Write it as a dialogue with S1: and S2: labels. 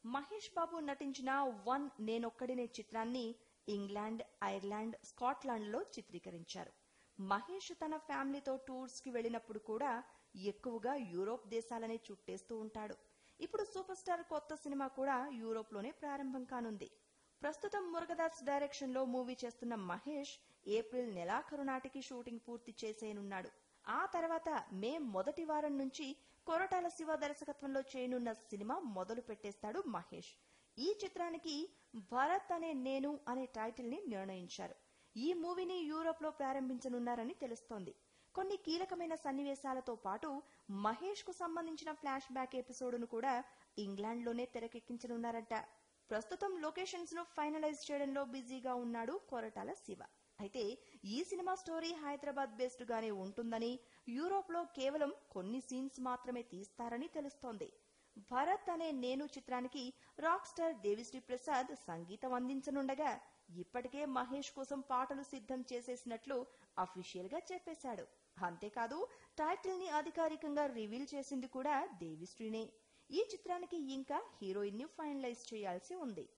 S1: మహేష్ బాబు నటించిన వన్ నేనొక్కడినే చిత్రాన్ని ఇంగ్లాండ్ ఐర్లాండ్ స్కాట్లాండ్ లో చిత్రీకరించారు మహేష్ తన ఫ్యామిలీతో టూర్స్ కి వెళ్ళినప్పుడు కూడా ఎక్కువగా యూరోప్ దేశాలనే చుట్టేస్తూ ఉంటాడు ఇప్పుడు సూపర్ స్టార్ కొత్త సినిమా కూడా యూరోప్ లోనే ప్రారంభం కానుంది ప్రస్తుతం మురుగదాస్ డైరెక్షన్ లో మూవీ చేస్తున్న మహేష్ ఏప్రిల్ నెలాఖరు నాటికి షూటింగ్ పూర్తి చేసేయనున్నాడు ఆ తర్వాత మే మొదటి వారం నుంచి కొరటాల శివ దర్శకత్వంలో చేయనున్న సినిమా మొదలు పెట్టేస్తాడు మహేష్ ఈ చిత్రానికి భరత్ అనే నేను అనే టైటిల్ ని నిర్ణయించారు ఈ మూవీని యూరోప్ లో ప్రారంభించనున్నారని తెలుస్తోంది కొన్ని కీలకమైన సన్నివేశాలతో పాటు మహేష్ కు సంబంధించిన ఫ్లాష్ బ్యాక్ ఎపిసోడ్ను కూడా ఇంగ్లాండ్ లోనే తెరకెక్కించనున్నారట ప్రస్తుతం లొకేషన్స్ ను ఫైనలైజ్ చేయడంలో బిజీగా ఉన్నాడు కొరటాల శివ అయితే ఈ సినిమా స్టోరీ హైదరాబాద్ బేస్డ్ గానే ఉంటుందని యూరోప్ లో కేవలం కొన్ని సీన్స్ మాత్రమే తీస్తారని తెలుస్తోంది భరత్ అనే నేను చిత్రానికి రాక్ స్టార్ దేవిశ్రీ ప్రసాద్ సంగీతం అందించనుండగా ఇప్పటికే మహేష్ కోసం పాటలు సిద్ధం చేసేసినట్లు అఫీషియల్ గా చెప్పేశాడు అంతేకాదు టైటిల్ ని అధికారికంగా రివీల్ చేసింది కూడా దేవిశ్రీనే ఈ చిత్రానికి ఇంకా హీరోయిన్ ని ఫైనలైజ్ చేయాల్సి ఉంది